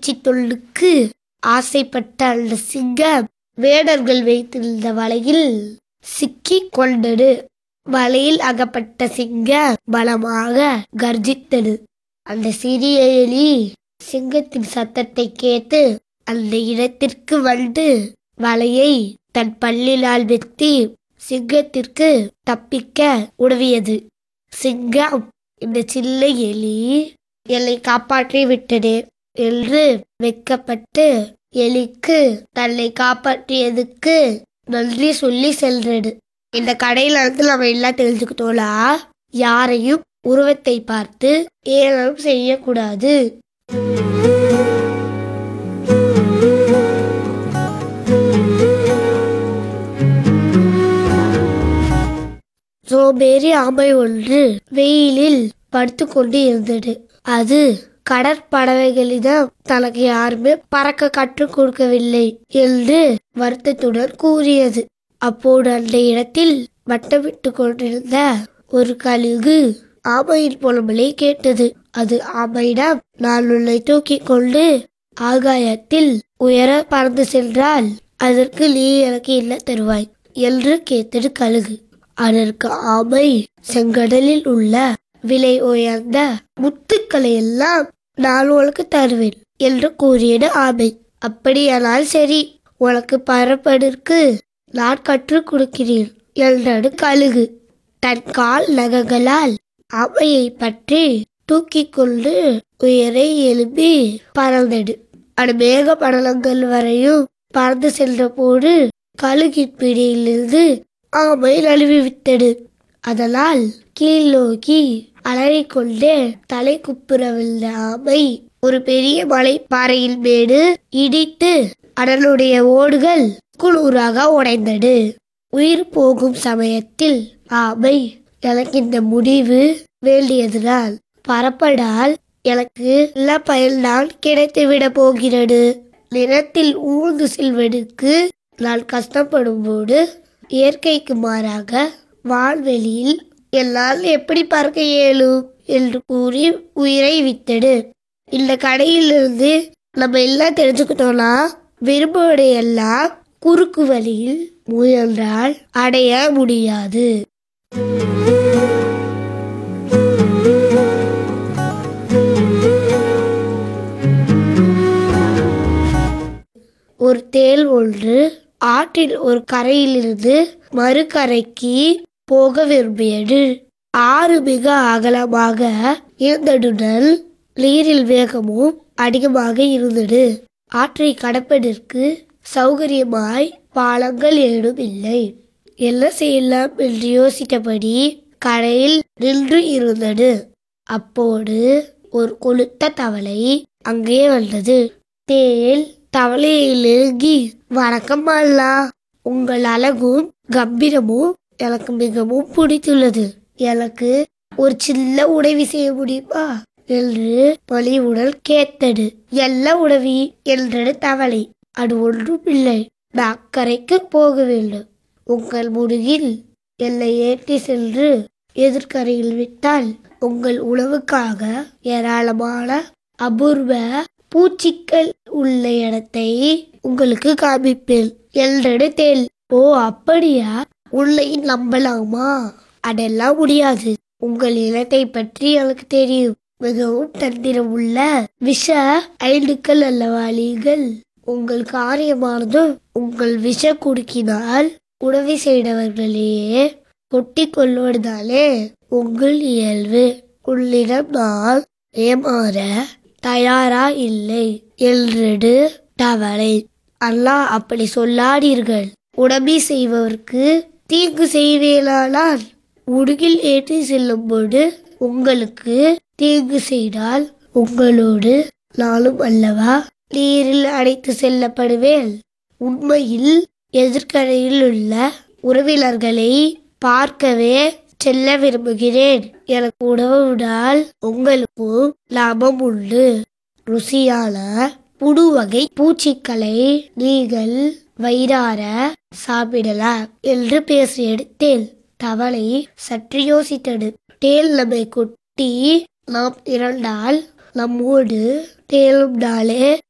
பூச்சி தொல்லுக்கு ஆசைப்பட்ட அந்த சிங்கம் வேடர்கள் வைத்திருந்த வலையில் சிக்கிக் கொண்டது வலையில் அகப்பட்ட சிங்கம் பலமாக கர்ஜித்தது அந்த சிறிய எலி சிங்கத்தின் சத்தத்தை கேட்டு அந்த இடத்திற்கு வந்து வலையை தன் பல்லிலால் வெட்டி சிங்கத்திற்கு தப்பிக்க உதவியது சிங்கம் இந்த சில்ல எலி என்னை காப்பாற்றி விட்டது என்று வெட்கப்பட்டு எலிக்கு தன்னை காப்பாற்றியதுக்கு நன்றி சொல்லி செல்றது இந்த கடையில இருந்து நம்ம எல்லாம் தெரிஞ்சுக்கிட்டோம்னா யாரையும் உருவத்தை பார்த்து ஏளனம் செய்யக்கூடாது சோம்பேறி ஆமை ஒன்று வெயிலில் படுத்துக்கொண்டு இருந்தது அது கடற்பறவைகளிடம் தனக்கு யாருமே பறக்க கற்றுக் கொடுக்கவில்லை என்று வருத்தத்துடன் கூறியது அப்போது அந்த இடத்தில் வட்டமிட்டு கொண்டிருந்த ஒரு கழுகு ஆமையின் புலம்பலை கேட்டது அது ஆமையிடம் நான் உன்னை தூக்கிக் கொண்டு ஆகாயத்தில் உயர பறந்து சென்றால் அதற்கு நீ எனக்கு என்ன தருவாய் என்று கேட்டது கழுகு அதற்கு ஆமை செங்கடலில் உள்ள விலை உயர்ந்த முத்துக்களை எல்லாம் நான் உனக்கு தருவேன் என்று கூறியது ஆமை அப்படியானால் சரி உனக்கு பரப்பதற்கு நான் கற்றுக் கொடுக்கிறேன் என்றது கழுகு தன் கால் நகங்களால் ஆமையை பற்றி தூக்கிக் கொண்டு உயரை எழுப்பி பறந்தது அது மேக படலங்கள் வரையும் பறந்து சென்ற போது கழுகின் பிடியிலிருந்து ஆமை நழுவி விட்டது அதனால் கீழ் நோக்கி அலறிக்கொண்டே தலை குப்புற விழுந்த ஆமை ஒரு பெரிய மலை பாறையின் மேடு இடித்து அதனுடைய ஓடுகள் குளூராக உடைந்தது உயிர் போகும் சமயத்தில் ஆமை எனக்கு இந்த முடிவு வேண்டியதுதான் பரப்படால் எனக்கு நல்ல பயன்தான் கிடைத்துவிட போகிறது நிலத்தில் ஊர்ந்து செல்வதற்கு நான் கஷ்டப்படும் போது இயற்கைக்கு மாறாக வான்வெளியில் என்னால் எப்படி பறக்க இயலும் என்று கூறி உயிரை வித்தது இந்த கடையிலிருந்து நம்ம எல்லாம் தெரிஞ்சுக்கிட்டோம்னா விரும்புவதை எல்லாம் குறுக்கு வழியில் முயன்றால் அடைய முடியாது ஒரு தேள் ஒன்று ஆற்றில் ஒரு கரையிலிருந்து மறுகரைக்கு போக விரும்பியது ஆறு மிக அகலமாக இருந்ததுடன் நீரில் வேகமும் அதிகமாக இருந்தது ஆற்றை கடப்பதற்கு சௌகரியமாய் பாலங்கள் ஏதும் இல்லை என்ன செய்யலாம் என்று யோசித்தபடி கரையில் நின்று இருந்தது அப்போது ஒரு கொளுத்த தவளை அங்கே வந்தது தேல் தவளையை நெருங்கி வணக்கம் அல்லா உங்கள் அழகும் கம்பீரமும் எனக்கு மிகவும் பிடித்துள்ளது எனக்கு ஒரு சின்ன உதவி செய்ய முடியுமா என்று பலிவுடன் கேட்டது எல்லா உதவி என்றது தவளை அது ஒன்றும் இல்லை நான் அக்கறைக்கு போக வேண்டும் உங்கள் முதுகில் என்னை ஏற்றி சென்று எதிர்கரையில் விட்டால் உங்கள் உணவுக்காக ஏராளமான அபூர்வ பூச்சிகள் உள்ள இடத்தை உங்களுக்கு காமிப்பேன் என்றது தேல் ஓ அப்படியா உன்னை நம்பலாமா அதெல்லாம் முடியாது உங்கள் இனத்தை பற்றி எனக்கு தெரியும் மிகவும் தந்திரம் உள்ள விஷ ஐந்துக்கள் அல்லவாளிகள் உங்கள் காரியமானதும் உங்கள் விஷ குடுக்கினால் உதவி செய்தவர்களையே கொட்டி கொள்வதாலே உங்கள் இயல்பு உள்ளிடம் நான் ஏமாற தயாரா இல்லை என்றது தவளை அல்லாஹ் அப்படி சொல்லாதீர்கள் உடம்பி செய்பவர்க்கு தீங்கு செய்வேலானால் உடுகில் ஏற்றி செல்லும்போது உங்களுக்கு தீங்கு செய்தால் உங்களோடு நானும் அல்லவா நீரில் அடைத்து செல்லப்படுவேன் உண்மையில் எதிர்கரையில் உள்ள உறவினர்களை பார்க்கவே செல்ல விரும்புகிறேன் எனக்கு உணவுடால் உங்களுக்கும் லாபம் உண்டு ருசியான புடு வகை பூச்சிகளை நீங்கள் வயிறார சாப்பிடலாம் என்று பேசியது தேல் தவளை சற்று யோசித்தது தேல் நம்மை கொட்டி நாம் இறந்தால் நம்மோடு தேலும் நாளே